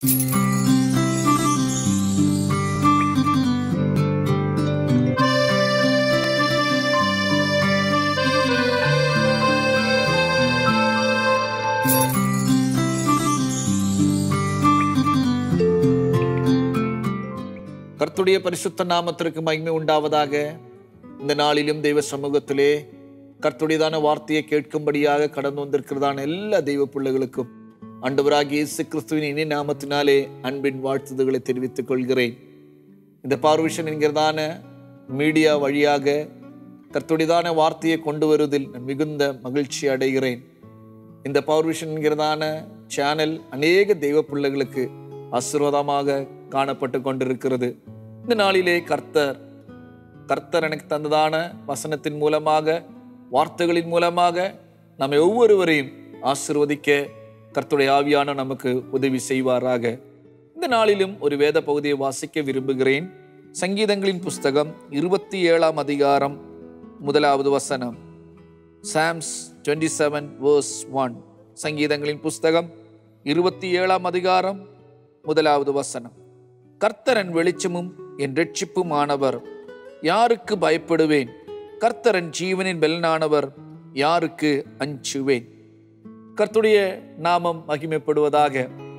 கர்த்துடைய பரிசுத்த நாமத்திற்கு மகிமை உண்டாவதாக இந்த நாளிலும் தெய்வ சமூகத்திலே கர்த்துடையதான வார்த்தையை கேட்கும்படியாக கடந்து வந்திருக்கிறதான எல்லா தெய்வ பிள்ளைகளுக்கும் ஆண்டவராகிய இயேசு கிறிஸ்துவின் இனி நாமத்தினாலே அன்பின் வாழ்த்துதல்களை தெரிவித்துக் கொள்கிறேன் இந்த பார்விஷன் என்கிறதான மீடியா வழியாக கர்த்துடையதான வார்த்தையை கொண்டு வருவதில் நான் மிகுந்த மகிழ்ச்சி அடைகிறேன் இந்த பவர்விஷன் என்கிறதான சேனல் அநேக தெய்வ பிள்ளைகளுக்கு ஆசீர்வாதமாக காணப்பட்டு கொண்டிருக்கிறது இந்த நாளிலே கர்த்தர் கர்த்தர் எனக்கு தந்ததான வசனத்தின் மூலமாக வார்த்தைகளின் மூலமாக நம்மை ஒவ்வொருவரையும் ஆசிர்வதிக்க கர்த்தருடைய ஆவியான நமக்கு உதவி செய்வாராக இந்த நாளிலும் ஒரு வேத பகுதியை வாசிக்க விரும்புகிறேன் சங்கீதங்களின் புஸ்தகம் இருபத்தி ஏழாம் அதிகாரம் முதலாவது வசனம் Psalms twenty seven verse one சங்கீதங்களின் புஸ்தகம் இருபத்தி ஏழாம் அதிகாரம் முதலாவது வசனம் கர்த்தரன் வெளிச்சமும் என் ரட்சிப்புமானவர் யாருக்கு பயப்படுவேன் கர்த்தரன் ஜீவனின் பெலனானவர் யாருக்கு அஞ்சுவேன் கர்த்துடைய நாமம் மகிமைப்படுவதாக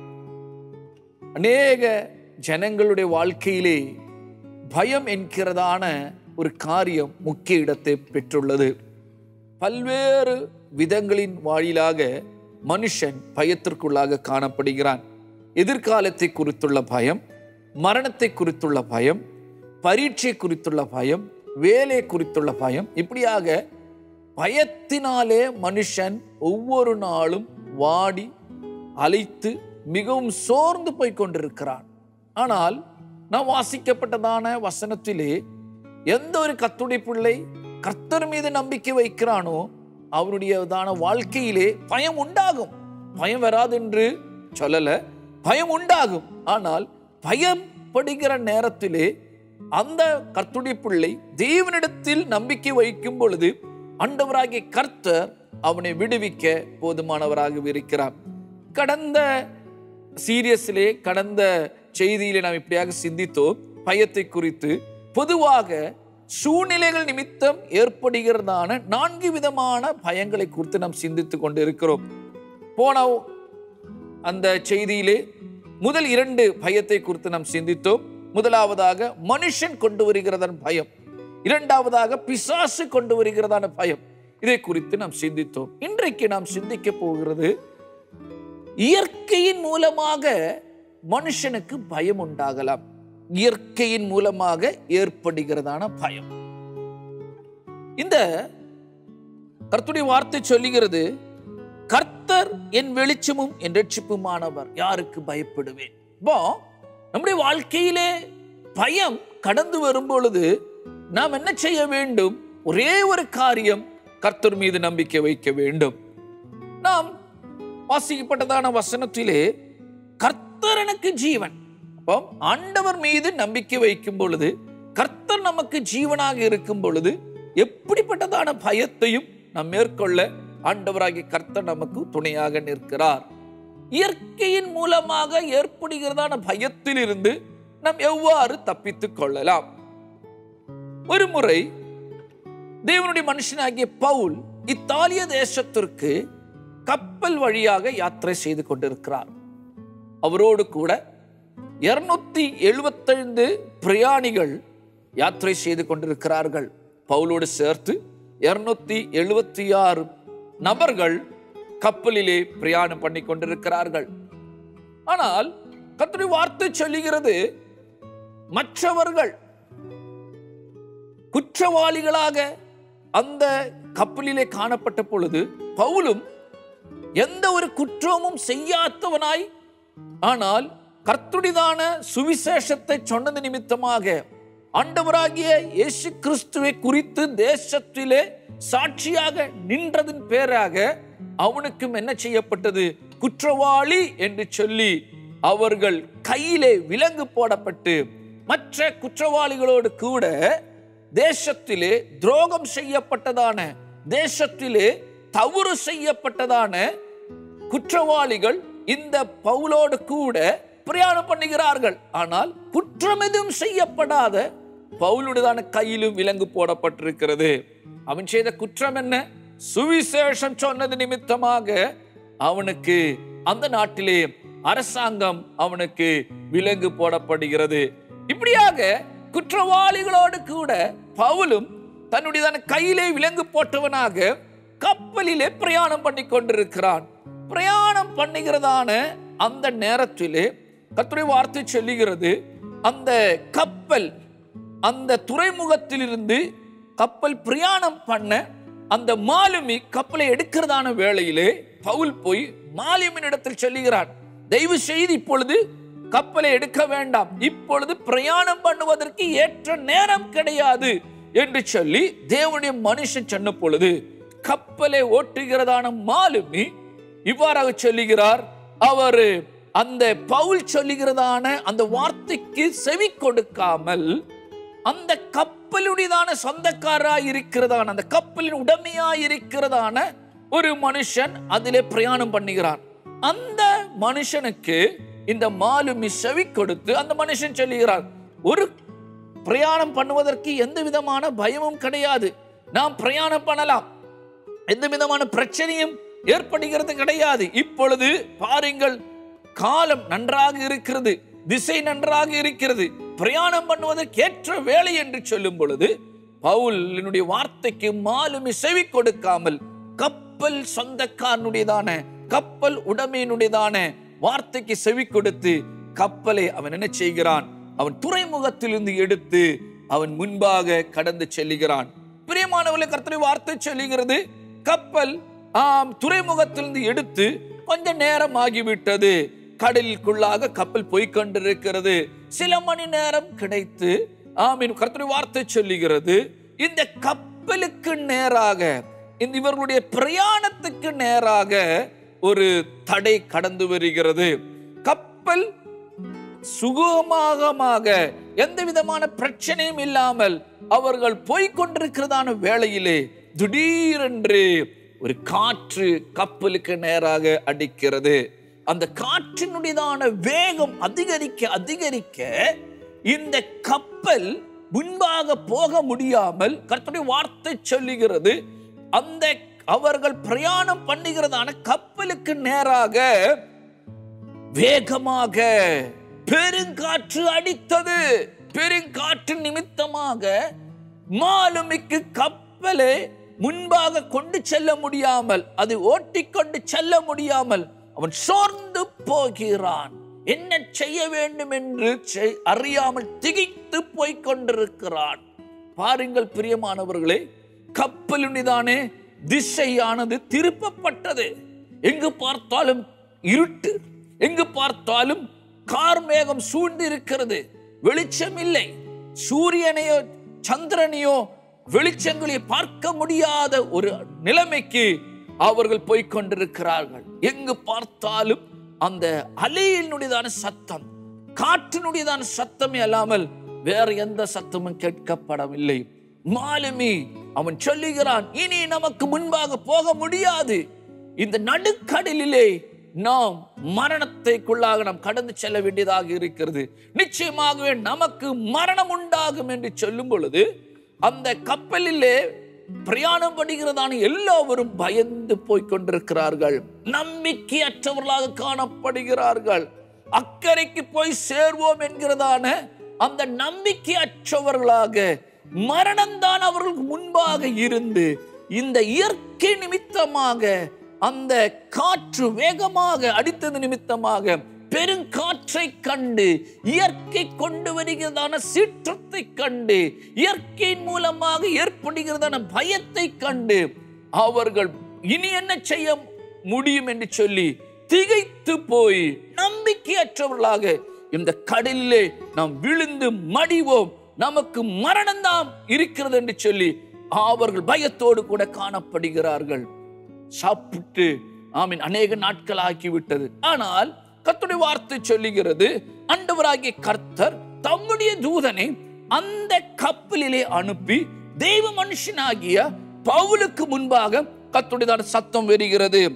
அநேக ஜனங்களுடைய வாழ்க்கையிலே பயம் என்கிறதான ஒரு காரியம் முக்கிய இடத்தை பெற்றுள்ளது பல்வேறு விதங்களின் வாயிலாக மனுஷன் பயத்திற்குள்ளாக காணப்படுகிறான் எதிர்காலத்தை குறித்துள்ள பயம் மரணத்தை குறித்துள்ள பயம் பரீட்சை குறித்துள்ள பயம் வேலை குறித்துள்ள பயம் இப்படியாக பயத்தினாலே மனுஷன் ஒவ்வொரு நாளும் வாடி அலைத்து மிகவும் சோர்ந்து போய் கொண்டிருக்கிறான் ஆனால் நான் வாசிக்கப்பட்டதான வசனத்திலே எந்த ஒரு கத்துடைய பிள்ளை கர்த்தர் மீது நம்பிக்கை வைக்கிறானோ அவனுடையதான வாழ்க்கையிலே பயம் உண்டாகும் பயம் வராது என்று சொல்லல பயம் உண்டாகும் ஆனால் பயப்படுகிற நேரத்திலே அந்த கர்த்துடைய பிள்ளை தேவனிடத்தில் நம்பிக்கை வைக்கும் பொழுது ஆண்டவராகிய கர்த்தர் அவனை விடுவிக்க போதுமானவராக இருக்கிறார் கடந்த சீரியஸிலே கடந்த செய்தியிலே நாம் இப்படியாக சிந்தித்தோம் பயத்தை குறித்து பொதுவாக சூழ்நிலைகள் நிமித்தம் ஏற்படுகிறதான நான்கு விதமான பயங்களை குறித்து நாம் சிந்தித்துக் கொண்டு இருக்கிறோம் போன அந்த செய்தியிலே முதல் இரண்டு பயத்தை குறித்து நாம் சிந்தித்தோம் முதலாவதாக மனுஷன் கொண்டு வருகிறதன் பயம் இரண்டாவதாக பிசாசு கொண்டு வருகிறதான பயம் இதை குறித்து நாம் சிந்தித்தோம் இன்றைக்கு நாம் சிந்திக்க போகிறது இயற்கையின் மூலமாக மனுஷனுக்கு பயம் உண்டாகலாம் இயற்கையின் மூலமாக ஏற்படுகிறதான பயம் இந்த கர்த்துடைய வார்த்தை சொல்லுகிறது கர்த்தர் என் வெளிச்சமும் என் ரட்சிப்புமானவர் யாருக்கு பயப்படுவேன் இப்போ நம்முடைய வாழ்க்கையிலே பயம் கடந்து வரும் பொழுது நாம் என்ன செய்ய வேண்டும் ஒரே ஒரு காரியம் கர்த்தர் மீது நம்பிக்கை வைக்க வேண்டும் நாம் வாசிக்கப்பட்டதான வசனத்திலே கர்த்தர் எனக்கு ஜீவன் அப்போ ஆண்டவர் மீது நம்பிக்கை வைக்கும் பொழுது கர்த்தர் நமக்கு ஜீவனாக இருக்கும் பொழுது எப்படிப்பட்டதான பயத்தையும் நாம் மேற்கொள்ள ஆண்டவராகிய கர்த்தர் நமக்கு துணையாக நிற்கிறார் இயற்கையின் மூலமாக ஏற்படுகிறதான பயத்திலிருந்து நாம் எவ்வாறு தப்பித்துக் கொள்ளலாம் ஒரு முறை தேவனுடைய மனுஷனாகிய பவுல் இத்தாலிய தேசத்திற்கு கப்பல் வழியாக யாத்திரை செய்து கொண்டிருக்கிறார் அவரோடு கூட இருநூத்தி எழுபத்தைந்து பிரயாணிகள் யாத்திரை செய்து கொண்டிருக்கிறார்கள் பவுலோடு சேர்த்து இருநூத்தி எழுபத்தி ஆறு நபர்கள் கப்பலிலே பிரயாணம் பண்ணி கொண்டிருக்கிறார்கள் ஆனால் கர்த்தருடைய வார்த்தை சொல்லுகிறது மற்றவர்கள் குற்றவாளிகளாக அந்த கப்பலிலே காணப்பட்ட பொழுது பவுலும் எந்த ஒரு குற்றமும் செய்யாதவனாய் ஆனால் கர்த்துடிதான சுவிசேஷத்தை சொன்னது நிமித்தமாக ஆண்டவராகிய இயேசு கிறிஸ்துவை குறித்து தேசத்திலே சாட்சியாக நின்றதன் பேராக அவனுக்கும் என்ன செய்யப்பட்டது குற்றவாளி என்று சொல்லி அவர்கள் கையிலே விலங்கு போடப்பட்டு மற்ற குற்றவாளிகளோடு கூட தேசத்திலே துரோகம் செய்யப்பட்டதான தேசத்திலே தவறு செய்யப்பட்டதான குற்றவாளிகள் இந்த பவுலோடு கூட பிரயாணம் பண்ணுகிறார்கள் ஆனால் குற்றம் எதுவும் செய்யப்படாத பவுலுடையதான கையிலும் விலங்கு போடப்பட்டிருக்கிறது அவன் செய்த குற்றம் என்ன சுவிசேஷம் சொன்னது நிமித்தமாக அவனுக்கு அந்த நாட்டிலே அரசாங்கம் அவனுக்கு விலங்கு போடப்படுகிறது இப்படியாக குற்றவாளிகளோடு கூட பவுலும் தன்னுடையதான கையிலே விலங்கு போட்டவனாக கப்பலிலே பிரயாணம் பண்ணி கொண்டிருக்கிறான் பிரயாணம் பண்ணுகிறதான அந்த நேரத்திலே கர்த்தருடைய வார்த்தை சொல்லுகிறது அந்த கப்பல் அந்த துறைமுகத்திலிருந்து கப்பல் பிரயாணம் பண்ண அந்த மாலுமி கப்பலை எடுக்கிறதான வேளையிலே பவுல் போய் மாலுமியின் இடத்தில் சொல்லுகிறான் தயவு செய்து இப்பொழுது கப்பலை எடுக்க வேண்டாம் இப்பொழுது பிரயாணம் பண்ணுவதற்கு ஏற்ற நேரம் கிடையாது என்று சொல்லி தேவனுடைய மனுஷன் சொன்ன பொழுது கப்பலை ஓட்டுகிறதான மாலுமி இவ்வாறாக சொல்லுகிறார் அவர் அந்த பவுல் சொல்லுகிறதான அந்த வார்த்தைக்கு செவி கொடுக்காமல் அந்த கப்பலுடையதான சொந்தக்காராய் இருக்கிறதான அந்த கப்பலின் உடமையாய் இருக்கிறதான ஒரு மனுஷன் அதிலே பிரயாணம் பண்ணுகிறான் அந்த மனுஷனுக்கு இந்த மாலுமி செவி கொடுத்து அந்த மனுஷன் சொல்லுகிறார் ஒரு பிரயாணம் பண்ணுவதற்கு எந்த விதமான பயமும் கிடையாது நாம் பிரயாணம் பண்ணலாம் எந்த விதமான பிரச்சனையும் ஏற்படுகிறது கிடையாது இப்பொழுது பாருங்கள் காலம் நன்றாக இருக்கிறது திசை நன்றாக இருக்கிறது பிரயாணம் பண்ணுவதற்கு ஏற்ற வேலை என்று சொல்லும் பொழுது பவுலினுடைய வார்த்தைக்கு மாலுமி செவி கொடுக்காமல் கப்பல் சொந்தக்காரனுடையதான கப்பல் உடைமையினுடையதான வார்த்தைக்கு செவி கொடுத்து கப்பலை அவன் என்ன செய்கிறான் அவன் துறைமுகத்திலிருந்து எடுத்து அவன் முன்பாக கடந்து செல்லுகிறான் பிரியமானவர்களை கர்த்தருடைய வார்த்தை சொல்லுகிறது கப்பல் ஆம் துறைமுகத்திலிருந்து எடுத்து கொஞ்ச நேரம் ஆகிவிட்டது கடலுக்குள்ளாக கப்பல் போய்க் கொண்டிருக்கிறது சில மணி நேரம் கிடைத்து ஆமீன் கர்த்தருடைய வார்த்தை சொல்லுகிறது இந்த கப்பலுக்கு நேராக இந்த இவர்களுடைய பிரயாணத்துக்கு நேராக ஒரு தடை கடந்து வருகிறது கப்பல் சுகமாகமாக எந்த விதமான பிரச்சனையும் இல்லாமல் அவர்கள் போய்கொண்டிருக்கிறதான வேளையிலே திடீரென்று ஒரு காற்று கப்பலுக்கு நேராக அடிக்கிறது அந்த காற்றினுடையதான வேகம் அதிகரிக்க அதிகரிக்க இந்த கப்பல் முன்பாக போக முடியாமல் கர்த்தருடைய வார்த்தை சொல்லுகிறது அந்த அவர்கள் பிரயாணம் பண்ணுகிறதான கப்பலுக்கு நேராக வேகமாக பெருங்காற்று அடித்தது பெருங்காற்று நிமித்தமாக மாலுமிக்கு கப்பலை முன்பாக கொண்டு செல்ல முடியாமல் அது ஓட்டிக்கொண்டு செல்ல முடியாமல் அவன் சோர்ந்து போகிறான் என்ன செய்ய வேண்டும் என்று செய்- அறியாமல் திகைத்து போய்க் கொண்டிருக்கிறான் பாருங்கள் பிரியமானவர்களே கப்பலுடையதானே திசையானது திருப்பப்பட்டது எங்கு பார்த்தாலும் இருட்டு எங்கு பார்த்தாலும் கார்மேகம் சூழ்ந்து இருக்கிறது வெளிச்சம் இல்லை சூரியனையோ சந்திரனையோ வெளிச்சங்களை பார்க்க முடியாத ஒரு நிலைமைக்கு அவர்கள் போய்க் கொண்டிருக்கிறார்கள் எங்கு பார்த்தாலும் அந்த அலையினுடையதான சத்தம் காற்றினுடையதான சத்தமே அல்லாமல் வேற எந்த சத்தமும் கேட்கப்படவில்லை மாலுமி அவன் சொல்லுகிறான் இனி நமக்கு முன்பாக போக முடியாது இந்த நடுக்கடலிலே நாம் மரணத்தைக்குள்ளாக நாம் கடந்து செல்ல வேண்டியதாக இருக்கிறது நிச்சயமாகவே நமக்கு மரணம் உண்டாகும் என்று சொல்லும் பொழுது அந்த கப்பலிலே பிரயாணம் பண்ணுகிறதான எல்லோரும் பயந்து போய் கொண்டிருக்கிறார்கள் நம்பிக்கையற்றவர்களாக காணப்படுகிறார்கள் அக்கறைக்கு போய் சேர்வோம் என்கிறதான அந்த நம்பிக்கையற்றவர்களாக மரணம்தான் அவர்களுக்கு முன்பாக இருந்து இந்த இயற்கை நிமித்தமாக அந்த காற்று வேகமாக அடித்தது நிமித்தமாக பெருங்காற்றை கண்டு இயற்கை கொண்டு வருகிறதான சீற்றத்தை கண்டு இயற்கையின் மூலமாக ஏற்படுகிறதான பயத்தை கண்டு அவர்கள் இனி என்ன செய்ய முடியும் என்று சொல்லி திகைத்து போய் நம்பிக்கையற்றவர்களாக இந்த கடலிலே நாம் விழுந்து மடிவோம் நமக்கு மரணம்தான் இருக்கிறது என்று சொல்லி அவர்கள் பயத்தோடு கூட காணப்படுகிறார்கள் சாப்பிட்டு ஆமீன் அநேக நாட்கள் ஆக்கிவிட்டது ஆனால் கர்த்தருடைய வார்த்தை சொல்லுகிறது ஆண்டவராகிய கர்த்தர் தம்முடைய தூதனை அந்த கப்பலிலே அனுப்பி தெய்வ மனுஷனாகிய பவுலுக்கு முன்பாக கர்த்தருடையதான சத்தம் வருகிறது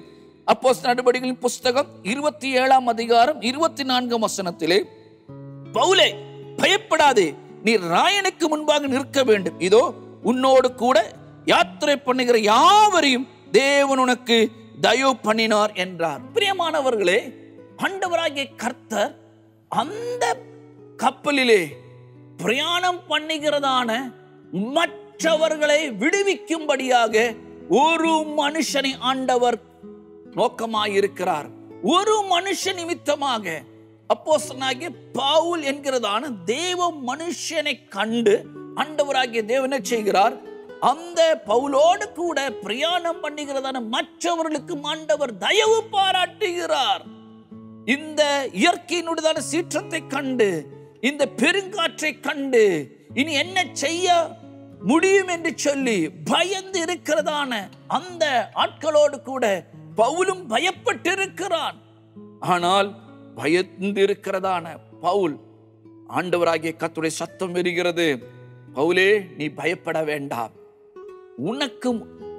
அப்போஸ் நடவடிக்கைகளின் புஸ்தகம் இருபத்தி ஏழாம் அதிகாரம் இருபத்தி நான்காம் வசனத்திலே பவுலே பயப்படாதே நீ ராயனுக்கு முன்பாக நிற்க வேண்டும் இதோ உன்னோடு கூட யாத்திரை பண்ணுகிற யாவரையும் தேவன் உனக்கு தயவு பண்ணினார் என்றார் பிரியமானவர்களே ஆண்டவராகிய கர்த்தர் அந்த கப்பலிலே பிரயாணம் பண்ணுகிறதான மற்றவர்களை விடுவிக்கும்படியாக ஒரு மனுஷனை ஆண்டவர் நோக்கமாயிருக்கிறார் ஒரு மனுஷ நிமித்தமாக அப்போஸ்தலனாகிய பவுல் என்கிறதான தேவ மனுஷனை கண்டு ஆண்டவராகிய தேவனை செய்கிறார் அந்த பவுலோடு கூட பிரயாணம் பண்ணுகிறதான மற்றவர்களுக்கும் ஆண்டவர் தயவு பாராட்டுகிறார் இந்த இயற்கையினுடையதான சீற்றத்தை கண்டு இந்த பெருங்காற்றை கண்டு இனி என்ன செய்ய முடியும் என்று சொல்லி பயந்து இருக்கிறதான அந்த ஆட்களோடு கூட பவுலும் பயப்பட்டிருக்கிறான் ஆனால் பயந்து இருக்கிறதான பவுல் ஆண்டவராகிய கத்துடைய சத்தம் வருகிறது பவுலே நீ பயப்பட வேண்டாம் உனக்கும்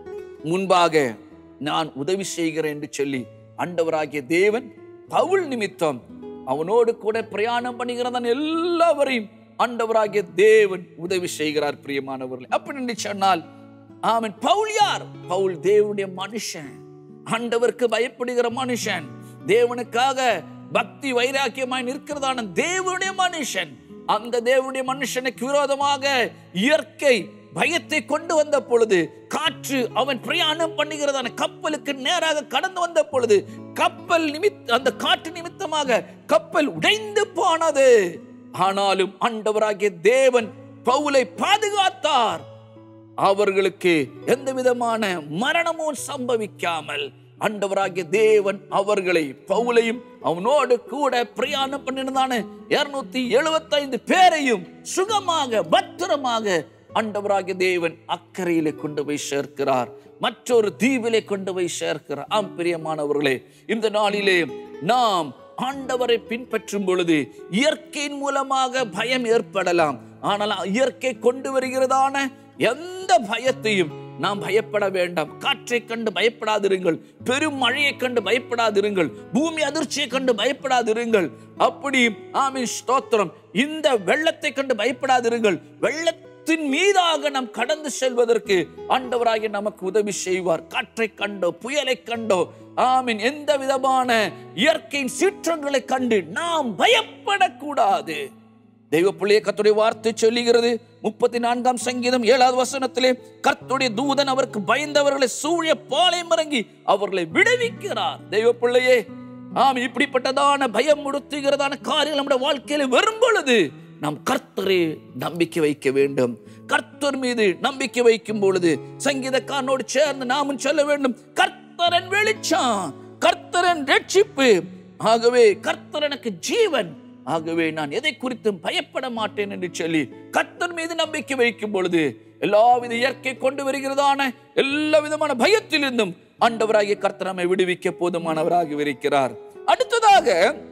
முன்பாக நான் உதவி செய்கிறேன் என்று சொல்லி ஆண்டவராகிய தேவன் பவுல் நிமித்தம் அவனோடு கூட பிரயாணம் பண்ணுகிறதான் எல்லாவரையும் ஆண்டவராகிய தேவன் உதவி செய்கிறார் பிரியமானவர்களே அப்படி என்று சொன்னால் ஆமென் பவுல் யார் பவுல் தேவனுடைய மனுஷன் ஆண்டவருக்கு பயப்படுகிற மனுஷன் தேவனுக்காக பக்தி வைராக்கியமாய் நிற்கிறதான தேவனுடைய மனுஷன் அந்த தேவனுடைய மனுஷனுக்கு விரோதமாக இயற்கை பயத்தை கொண்டு வந்த பொழுது காற்று அவன் பிரயாணம் பண்ணுகிறதான கப்பலுக்கு நேராக கடந்து வந்த பொழுது கப்பல் நிமித்த அந்த காற்று நிமித்தமாக கப்பல் உடைந்து போனது ஆனாலும் ஆண்டவராகிய தேவன் பவுலை பாதுகாத்தார் அவர்களுக்கு எந்த விதமான மரணமும் சம்பவிக்காமல் ஆண்டவராகிய தேவன் அவர்களை பவுலையும் அவனோடு கூட பிரயாணம் பண்ணினதான இருநூத்தி எழுபத்தைந்து பேரையும் சுகமாக பத்திரமாக ஆண்டவராகிய தேவன் அக்கறையிலே கொண்டு போய் சேர்க்கிறார் மற்றொரு தீவிலே கொண்டு போய் சேர்க்கிறார் ஆம் பிரியமானவர்களே இந்த நாளிலே நாம் ஆண்டவரை பின்பற்றும் பொழுது இயற்கையின் மூலமாக பயம் ஏற்படலாம் ஆனால் இயற்கை கொண்டு வருகிறதான எந்த பயத்தையும் நாம் பயப்பட வேண்டாம் காற்றை கண்டு பயப்படாதிருங்கள் பெரும் மழையை கண்டு பயப்படாதிருங்கள் பூமி அதிர்ச்சியை கண்டு பயப்படாதிருங்கள் அப்படி ஆமீன் ஸ்தோத்திரம் இந்த வெள்ளத்தை கண்டு பயப்படாதிருங்கள் வெள்ளத்தின் மீதாக நாம் கடந்து செல்வதற்கு ஆண்டவராகிய நமக்கு உதவி செய்வார் காற்றை கண்டோ புயலை கண்டோ ஆமீன் எந்த விதமான இயற்கையின் சீற்றங்களை கண்டு நாம் பயப்படக்கூடாது தெய்வ பிள்ளைய கத்துடைய வார்த்தை சொல்லுகிறது முப்பத்தி நான்காம் சங்கீதம் ஏழாவது வசனத்திலே கர்த்துடைய தூதன் அவருக்கு பயந்தவர்களை சூழிய பாலை மறங்கி அவர்களை விடுவிக்கிறார் தெய்வ பிள்ளையே ஆம் இப்படிப்பட்டதான பயம் முடுத்துகிறதான காரியங்கள் நம்முடைய வாழ்க்கையில வரும் பொழுது நாம் கர்த்தரை நம்பிக்கை வைக்க வேண்டும் கர்த்தர் மீது நம்பிக்கை வைக்கும் பொழுது சங்கீதக்காரனோடு சேர்ந்து நாமும் சொல்ல வேண்டும் கர்த்தரன் வெளிச்சம் கர்த்தரன் ரட்சிப்பு ஆகவே கர்த்தர் எனக்கு ஜீவன் ஆகவே நான் எதை குறித்தும் பயப்பட மாட்டேன் என்று சொல்லி கர்த்தர் மீது நம்பிக்கை வைக்கும் பொழுது எல்லாவித இயற்கை கொண்டு வருகிறதான எல்லா விதமான பயத்திலிருந்தும் ஆண்டவராகிய கர்த்தர் நம்மை விடுவிக்க போதுமானவராக இருக்கிறார் அடுத்ததாக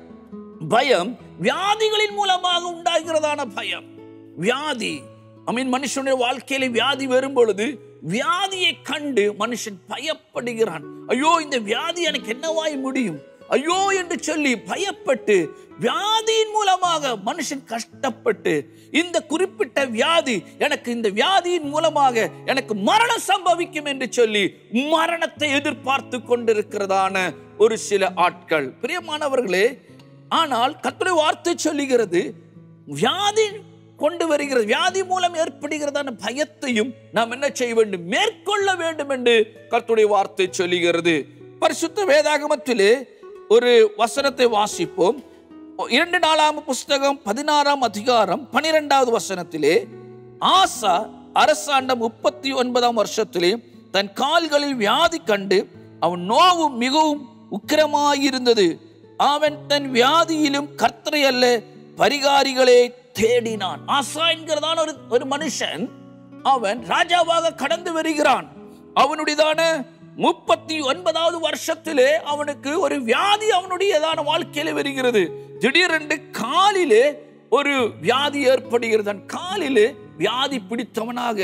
பயம் வியாதிகளின் மூலமாக உண்டாகிறதான பயம் வியாதி ஐ மீன் மனுஷனுடைய வாழ்க்கையில வியாதி வரும் பொழுது வியாதியை கண்டு மனுஷன் பயப்படுகிறான் ஐயோ இந்த வியாதி எனக்கு என்னவாய் முடியும் ஐயோ என்று சொல்லி பயப்பட்டு வியாதியின் மூலமாக மனுஷன் கஷ்டப்பட்டு இந்த குறிப்பிட்ட வியாதி எனக்கு இந்த வியாதியின் மூலமாக எனக்கு மரணம் சம்பவிக்கும் என்று சொல்லி மரணத்தை எதிர்பார்த்து கொண்டிருக்கிறதான ஒரு சில ஆட்கள் பிரியமானவர்களே ஆனால் கர்த்தருடைய வார்த்தை சொல்லுகிறது வியாதி கொண்டு வருகிறது வியாதி மூலம் ஏற்படுகிறதான பயத்தையும் நாம் என்ன செய்ய வேண்டும் மேற்கொள்ள வேண்டும் என்று கர்த்தருடைய வார்த்தை சொல்லுகிறது பரிசுத்த வேதாகமத்திலே ஒரு வசனத்தை வாசிப்போம் இரண்டு நாளாம் புஸ்தகம் பதினாறாம் அதிகாரம் பனிரெண்டாவது வசனத்திலே ஆசா அரசாண்ட முப்பத்தி ஒன்பதாம் வருஷத்திலே தன் கால்களில் வியாதி கண்டு அவன் நோவு மிகவும் உக்கிரமாயிருந்தது அவன் தன் வியாதியிலும் கர்த்தரை அல்ல பரிகாரிகளே தேடினான் ஆசா என்கிறதான ஒரு ஒரு மனுஷன் அவன் ராஜாவாக கடந்து வருகிறான் அவனுடையதான முப்பத்தி ஒன்பதாவது வருஷத்திலே அவனுக்கு ஒரு வியாதி அவனுடையதான வாழ்க்கையில வருகிறது திடீரென்று காலிலே ஒரு வியாதி ஏற்படுகிறது தன் காலிலே வியாதி பிடித்தவனாக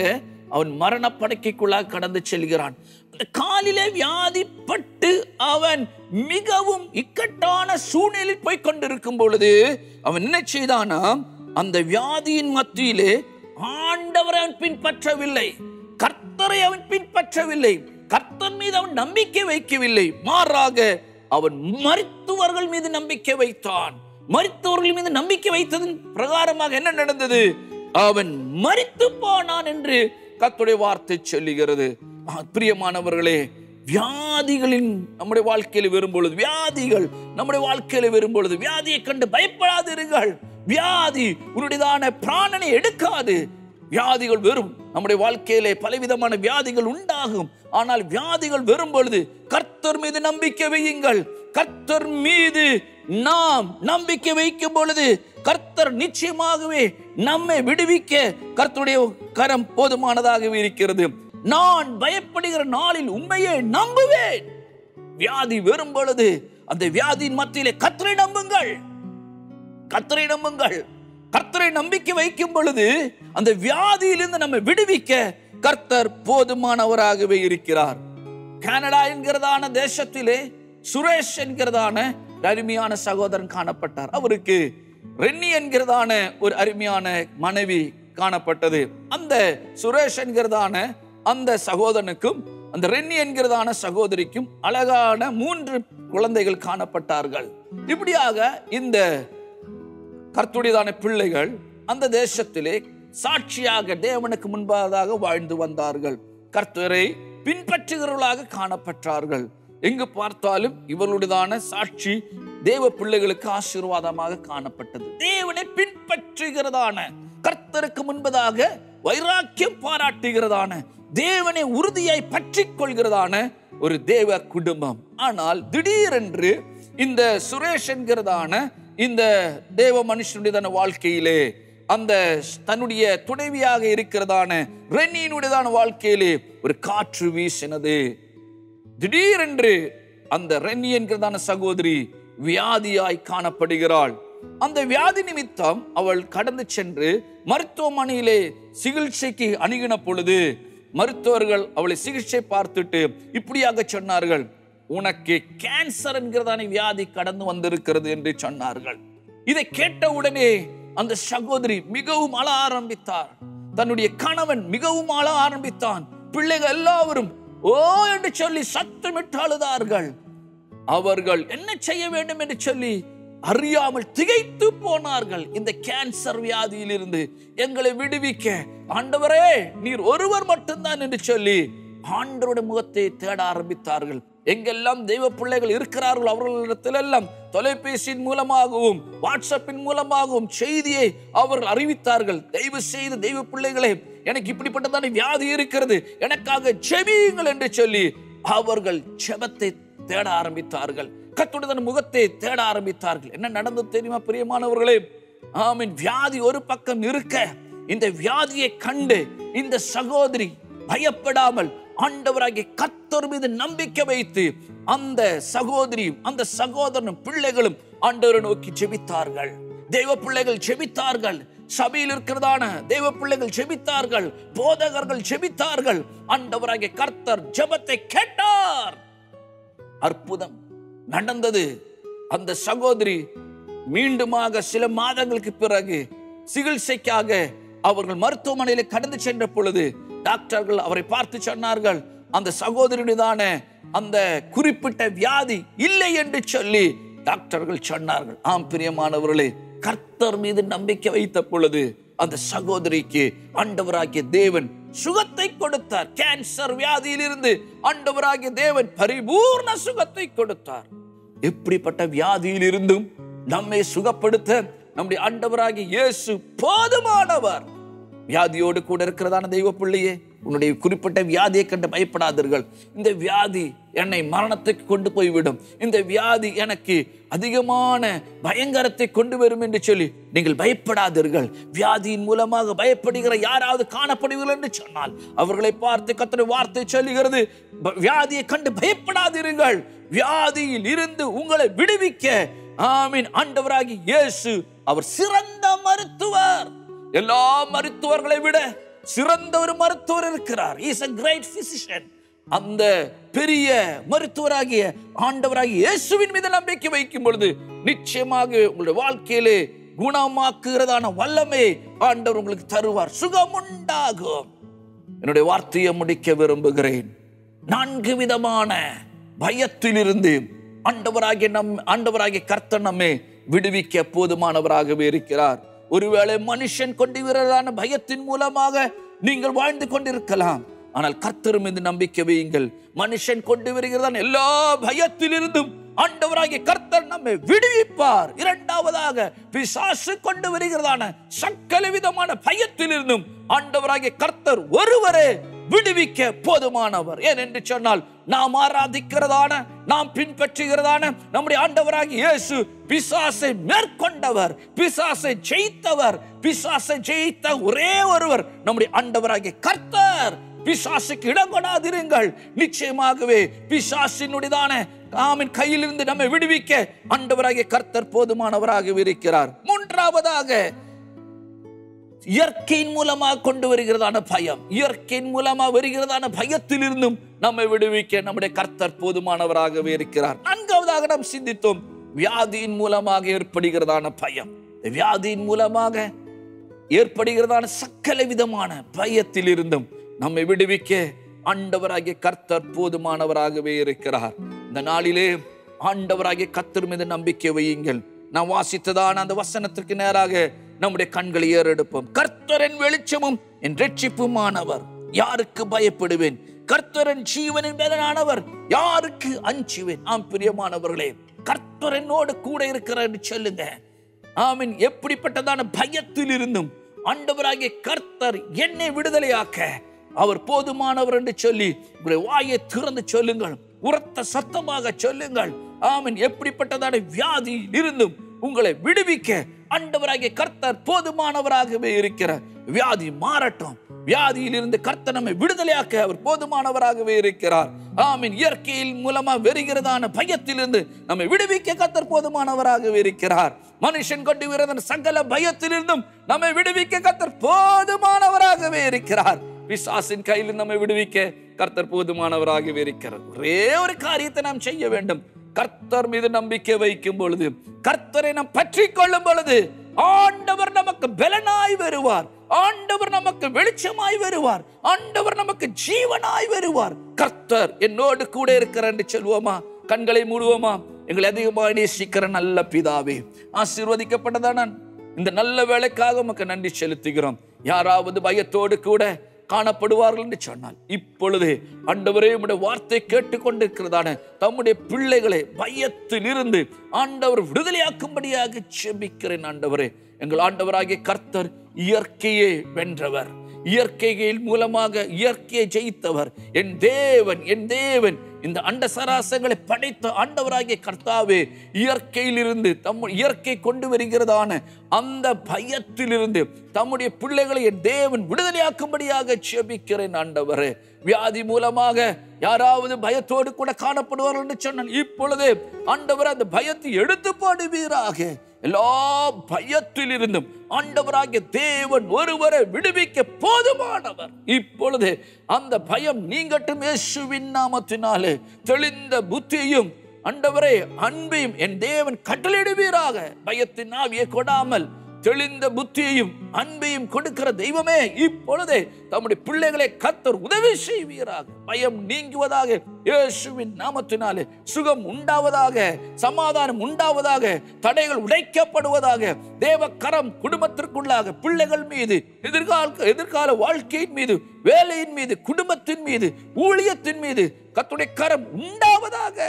அவன் மரண படுக்கைக்குள்ளாக கடந்து செல்கிறான் அந்த காலிலே வியாதிப்பட்டு அவன் மிகவும் இக்கட்டான சூழ்நிலையில் போய் கொண்டிருக்கும் பொழுது அவன் என்ன செய்தானா அந்த வியாதியின் மத்தியிலே ஆண்டவரை அவன் பின்பற்றவில்லை கர்த்தரை அவன் பின்பற்றவில்லை கர்த்தர் மீது அவன் நம்பிக்கை வைக்கவில்லை மாறாக அவன் மருத்துவர்கள் மீது நம்பிக்கை வைத்தான் மருத்துவர்கள் மீது நம்பிக்கை வைத்ததன் பிரகாரமாக என்ன நடந்தது அவன் மரித்து போனான் என்று கர்த்தருடைய வார்த்தை சொல்லுகிறது ஆ, பிரியமானவர்களே வியாதிகளின் நம்முடைய வாழ்க்கையில் வரும்பொழுது வியாதிகள் நம்முடைய வாழ்க்கையில் வரும்பொழுது வியாதியை கண்டு பயப்படாதிருங்கள் வியாதி உன்னுடையதான பிராணனை எடுக்காது வியாதிகள் வெறும் நம்முடைய வாழ்க்கையிலே பலவிதமான வியாதிகள் உண்டாகும் ஆனால் வியாதிகள் வரும் பொழுது கர்த்தர் மீது நம்பிக்கை வையுங்கள் கர்த்தர் மீது நாம் நம்பிக்கை வைக்கும் பொழுது கர்த்தர் நிச்சயமாகவே நம்மை விடுவிக்க கர்த்தருடைய கரம் போதுமானதாகவே இருக்கிறது நான் பயப்படுகிற நாளில் உண்மையை நம்புவேன் வியாதி வரும் பொழுது அந்த வியாதியின் மத்தியிலே கர்த்தரை நம்புங்கள் கர்த்தரை நம்புங்கள் கர்த்தரை நம்பிக்கை வைக்கும் பொழுது அந்த வியாதியிலிருந்து நம்ம விடுவிக்க கர்த்தர் போதுமானவராகவே இருக்கிறார் கனடா என்கிறதான தேசத்திலே சுரேஷ் என்கிறதான ஒரு அருமையான சகோதரன் காணப்பட்டார் அவருக்கு ரென்னி என்கிறதான ஒரு அருமையான மனைவி காணப்பட்டது அந்த சுரேஷ் என்கிறதான அந்த சகோதரனுக்கும் அந்த ரென்னி என்கிறதான சகோதரிக்கும் அழகான மூன்று குழந்தைகள் காணப்பட்டார்கள் இப்படியாக இந்த கர்த்துடையதான பிள்ளைகள் அந்த தேசத்திலே சாட்சியாக தேவனுக்கு முன்பதாக வாழ்ந்து வந்தார்கள் கர்த்தரை பின்பற்றுகிறவர்களாக காணப்பட்டார்கள் எங்கு பார்த்தாலும் இவர்களுடையதான சாட்சி தேவ பிள்ளைகளுக்கு ஆசீர்வாதமாக காணப்பட்டது தேவனை பின்பற்றுகிறதான கர்த்தருக்கு முன்பதாக வைராக்கியம் பாராட்டுகிறதான தேவனை உறுதியாய் பற்றிக் கொள்கிறதான ஒரு தேவ குடும்பம் ஆனால் திடீரென்று இந்த சுரேஷ் என்கிறதான இந்த தேவ மனுஷனுடையதான வாழ்க்கையிலே அந்த தன்னுடைய துணைவியாக இருக்கிறதான ரென்னியினுடையதான வாழ்க்கையிலே ஒரு காற்று வீசினது திடீரென்று அந்த ரென்னி என்கிறதான சகோதரி வியாதியாய் காணப்படுகிறாள் அந்த வியாதி நிமித்தம் அவள் கடந்து சென்று மருத்துவமனையிலே சிகிச்சைக்கு அணுகின பொழுது மருத்துவர்கள் அவளை சிகிச்சை பார்த்துட்டு இப்படியாக சொன்னார்கள் உனக்கு கேன்சர் என்கிறதான வியாதி கடந்து வந்திருக்கிறது என்று சொன்னார்கள் இதை கேட்ட உடனே அந்த சகோதரி மிகவும் அழ ஆரம்பித்தார் தன்னுடைய கணவன் மிகவும் அழ ஆரம்பித்தான் பிள்ளைகள் எல்லாவரும் ஓ என்று சொல்லி சத்தமிட்டு அழுதார்கள் அவர்கள் என்ன செய்ய வேண்டும் என்று சொல்லி அறியாமல் திகைத்து போனார்கள் இந்த கேன்சர் வியாதியிலிருந்து எங்களை விடுவிக்க ஆண்டவரே நீர் ஒருவர் மட்டும்தான் என்று சொல்லி ஆண்டவருடைய முகத்தை தேட ஆரம்பித்தார்கள் எங்கெல்லாம் தெய்வ பிள்ளைகள் இருக்கிறார்கள் அவர்களிடத்திலெல்லாம் தொலைபேசியின் மூலமாகவும் வாட்ஸ்அப்பின் மூலமாகவும் செய்தியை அவர்கள் அறிவித்தார்கள் தயவு செய்து தெய்வ பிள்ளைகளே எனக்கு இப்படிப்பட்டதான வியாதி இருக்கிறது எனக்காக ஜெபியுங்கள் என்று சொல்லி அவர்கள் ஜெபத்தை தேட ஆரம்பித்தார்கள் கத்துடன் முகத்தை தேட ஆரம்பித்தார்கள் என்ன நடந்தது தெரியுமா பிரியமானவர்களே ஆமீன் வியாதி ஒரு பக்கம் இருக்க இந்த வியாதியை கண்டு இந்த சகோதரி பயப்படாமல் ஆண்டவராகிய கத்தர் மீது நம்பிக்கை வைத்து அந்த சகோதரியும் அந்த சகோதரனும் பிள்ளைகளும் ஆண்டவரை நோக்கி ஜெபித்தார்கள் தெய்வ பிள்ளைகள் ஜெபித்தார்கள் சபையில் இருக்கிறதான தெய்வ பிள்ளைகள் ஜெபித்தார்கள் போதகர்கள் ஜெபித்தார்கள் ஆண்டவராகிய கர்த்தர் ஜெபத்தை கேட்டார் அற்புதம் நடந்தது அந்த சகோதரி மீண்டுமாக சில மாதங்களுக்கு பிறகு சிகிச்சைக்காக அவர்கள் மருத்துவமனையில கடந்து சென்ற பொழுது டாக்டர்கள் அவரை பார்த்து சொன்னார்கள் அந்த சகோதரியுடையதான அந்த குறிப்பிட்ட வியாதி இல்லை என்று சொல்லி டாக்டர்கள் சொன்னார்கள் ஆம் பிரியமானவர்களே கர்த்தர் மீது நம்பிக்கை வைத்த பொழுது அந்த சகோதரிக்கு ஆண்டவராகிய தேவன் சுகத்தை கொடுத்தார் கேன்சர் வியாதியிலிருந்து ஆண்டவராகிய தேவன் பரிபூர்ண சுகத்தை கொடுத்தார் எப்படிப்பட்ட வியாதியிலிருந்தும் நம்மை சுகப்படுத்த நம்முடைய ஆண்டவராகிய இயேசு போதுமானவர் வியாதியோடு கூட இருக்கிறதான தெய்வ பிள்ளையே உன்னுடைய குறிப்பிட்ட வியாதியை கண்டு பயப்படாதீர்கள் இந்த வியாதி என்னை மரணத்துக்கு கொண்டு போய்விடும் இந்த வியாதி எனக்கு அதிகமான பயங்கரத்தை கொண்டு வரும் என்று சொல்லி நீங்கள் பயப்படாதீர்கள் வியாதியின் மூலமாக பயப்படுகிற யாராவது காணப்படுவீர்கள் என்று சொன்னால் அவர்களை பார்த்து கத்தனை வார்த்தை சொல்லுகிறது ப- வியாதியை கண்டு பயப்படாதீர்கள் வியாதியில் இருந்து உங்களை விடுவிக்க ஆமீன் ஆண்டவராகி இயேசு அவர் சிறந்த மருத்துவர் எல்லா மருத்துவர்களை விட சிறந்த ஒரு மருத்துவர் இருக்கிறார் இஸ் a கிரேட் physician அந்த பெரிய மருத்துவராகிய ஆண்டவராகிய இயேசுவின் மீது நம்பிக்கை வைக்கும் பொழுது நிச்சயமாக உங்களுடைய வாழ்க்கையிலே குணமாக்குகிறதான வல்லமே ஆண்டவர் உங்களுக்கு தருவார் சுகம் உண்டாகும் என்னுடைய வார்த்தையை முடிக்க விரும்புகிறேன் நான்கு விதமான பயத்திலிருந்து ஆண்டவராகிய நம் ஆண்டவராகிய கர்த்தர் நம்மை விடுவிக்க போதுமானவராகவே இருக்கிறார் ஒருவேளை மனுஷன் கொண்டு வருவதான பயத்தின் மூலமாக நீங்கள் வாழ்ந்து கொண்டிருக்கலாம் ஆனால் கர்த்தர் மீது நம்பிக்கை வையுங்கள் மனுஷன் கொண்டு வருகிறதான எல்லா பயத்திலிருந்தும் ஆண்டவராகிய கர்த்தர் நம்மை விடுவிப்பார் இரண்டாவதாக பிசாசு கொண்டு வருகிறதான சக்கல விதமான பயத்திலிருந்தும் ஆண்டவராகிய கர்த்தர் ஒருவரே விடுவிக்க போதுமானவர் ஏன் என்று சொன்னால் நாம் ஆராதிக்கிறதான நாம் பின்பற்றுகிறதான நம்முடைய ஆண்டவராகிய இயேசு பிசாசை மேற்கொண்டவர் பிசாசை ஜெயித்தவர் பிசாசை ஜெயித்த ஒரே ஒருவர் நம்முடைய ஆண்டவராகிய கர்த்தர் பிசாசுக்கு இடம் கொடாதிருங்கள் நிச்சயமாகவே பிசாசினுடையதான ஆமின் கையிலிருந்து நம்மை விடுவிக்க ஆண்டவராகிய கர்த்தர் போதுமானவராக இருக்கிறார் மூன்றாவதாக இயற்கையின் மூலமாக கொண்டு வருகிறதான பயம் இயற்கையின் மூலமாக வருகிறதான பயத்திலிருந்தும் நம்மை விடுவிக்க நம்முடைய கர்த்தர் போதுமானவராகவே இருக்கிறார் நான்காவதாக நாம் சிந்தித்தோம் வியாதியின் மூலமாக ஏற்படுகிறதான பயம் இந்த வியாதியின் மூலமாக ஏற்படுகிறதான சக்கல விதமான பயத்திலிருந்தும் நம்மை விடுவிக்க ஆண்டவராகிய கர்த்தர் போதுமானவராகவே இருக்கிறார் இந்த நாளிலே ஆண்டவராகிய கர்த்தர் மீது நம்பிக்கை வையுங்கள் நான் வாசித்ததான அந்த வசனத்திற்கு நேராக நம்முடைய கண்களை ஏறெடுப்போம் கர்த்தரின் வெளிச்சமும் என் ரட்சிப்புமானவர் யாருக்கு பயப்படுவேன் கர்த்தரன் ஜீவனின் மேலானவர் யாருக்கு அஞ்சுவேன் ஆம் பிரியமானவர்களே கர்த்தர் என்னோடு கூட இருக்கிறார் என்று சொல்லுங்க ஆமீன் எப்படிப்பட்டதான பயத்தில் இருந்தும் ஆண்டவராகிய கர்த்தர் என்னை விடுதலையாக்க அவர் போதுமானவர் என்று சொல்லி உங்களுடைய வாயை திறந்து சொல்லுங்கள் உரத்த சத்தமாக சொல்லுங்கள் ஆமீன் எப்படிப்பட்டதான வியாதியில் இருந்தும் உங்களை விடுவிக்க ஆண்டவராகிய கர்த்தர் போதுமானவராகவே இருக்கிறார் வியாதி மாறட்டும் வியாதியில் இருந்து கர்த்தர் நம்மை விடுதலையாக்க அவர் போதுமானவராகவே இருக்கிறார் ஆமீன் இயற்கையில் மூலமா வருகிறதான பயத்திலிருந்து நம்மை விடுவிக்க கர்த்தர் போதுமானவராகவே இருக்கிறார் மனுஷன் கொண்டு வருகிற சகல பயத்திலிருந்தும் நம்மை விடுவிக்க கர்த்தர் போதுமானவராகவே இருக்கிறார் பிசாசின் கையில் நம்மை விடுவிக்க கர்த்தர் போதுமானவராகவே இருக்கிறார் ஒரே ஒரு காரியத்தை நாம் செய்ய வேண்டும் கர்த்தர் மீது நம்பிக்கை வைக்கும் பொழுது கர்த்தரை நாம் பற்றி கொள்ளும் பொழுது ஆண்டவர் நமக்கு பலனாய் வருவார் ஆண்டவர் நமக்கு வெளிச்சமாய் வருவார் ஆண்டவர் நமக்கு ஜீவனாய் வருவார் கர்த்தர் என்னோடு கூட இருக்கிறார் என்று சொல்வோமா கண்களை மூடுவோமா எங்களை அதிகமாக நேசிக்கிற நல்ல பிதாவே ஆசீர்வதிக்கப்பட்டதான இந்த நல்ல வேலைக்காக உமக்கு நன்றி செலுத்துகிறோம் யாராவது பயத்தோடு கூட காணப்படுவார்கள் என்று சொன்னால் இப்பொழுது ஆண்டவரே உம்முடைய வார்த்தை கேட்டுக்கொண்டிருக்கிறதான தம்முடைய பிள்ளைகளை பயத்தில் இருந்து ஆண்டவர் விடுதலையாக்கும்படியாக செபிக்கிறேன் ஆண்டவரே எங்கள் ஆண்டவராகிய கர்த்தர் இயற்கையே வென்றவர் இயற்கைகள் மூலமாக இயற்கையை ஜெயித்தவர் என் தேவன் என் தேவன் இந்த அண்ட சராசங்களை படைத்த ஆண்டவராகிய கர்த்தாவே இயற்கையிலிருந்து தம் இயற்கை கொண்டு வருகிறதான அந்த பயத்திலிருந்து தம்முடைய பிள்ளைகளை என் தேவன் விடுதலையாக்கும்படியாக செபிக்கிறேன் ஆண்டவரே வியாதி மூலமாக யாராவது பயத்தோடு கூட காணப்படுவார்கள் என்று சொன்னால் இப்பொழுது ஆண்டவர் அந்த பயத்தை எடுத்து போடுவீராக எல்லா பயத்திலிருந்தும் ஆண்டவராகிய தேவன் ஒருவரை விடுவிக்க போதுமானவர் இப்பொழுது அந்த பயம் நீங்கட்டும் இயேசுவின் நாமத்தினாலே தெளிந்த புத்தியும் ஆண்டவரே அன்பையும் என் தேவன் கட்டளையிடுவீராக பயத்தின் ஆவியை கொடாமல் தெளிந்த புத்தியையும் அன்பையும் கொடுக்கிற தெய்வமே இப்பொழுதே தம்முடைய பிள்ளைகளை கத்தர் உதவி செய்வீராக பயம் நீங்குவதாக இயேசுவின் நாமத்தினாலே சுகம் உண்டாவதாக சமாதானம் உண்டாவதாக தடைகள் உடைக்கப்படுவதாக தேவ கரம் குடும்பத்திற்குள்ளாக பிள்ளைகள் மீது எதிர்கால எதிர்கால வாழ்க்கையின் மீது வேலையின் மீது குடும்பத்தின் மீது ஊழியத்தின் மீது கத்துடைய கரம் உண்டாவதாக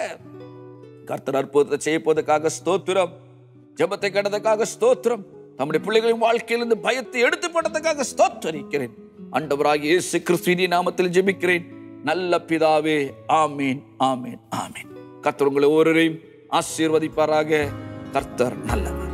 கர்த்தர் அற்புதத்தை செய்ய போவதற்காக ஸ்தோத்திரம் ஜெபத்தை கடந்ததுக்காக ஸ்தோத்திரம் நம்முடைய பிள்ளைகளின் வாழ்க்கையிலிருந்து பயத்தை எடுத்து போட்டதுக்காக ஸ்தோத்தரிக்கிறேன் ஆண்டவராகிய இயேசு கிறிஸ்துவின் நாமத்தில் ஜெபிக்கிறேன் நல்ல பிதாவே ஆமீன் ஆமீன் ஆமீன் கர்த்தர் உங்களை ஒருவரையும் ஆசீர்வதிப்பாராக கர்த்தர் நல்லவர்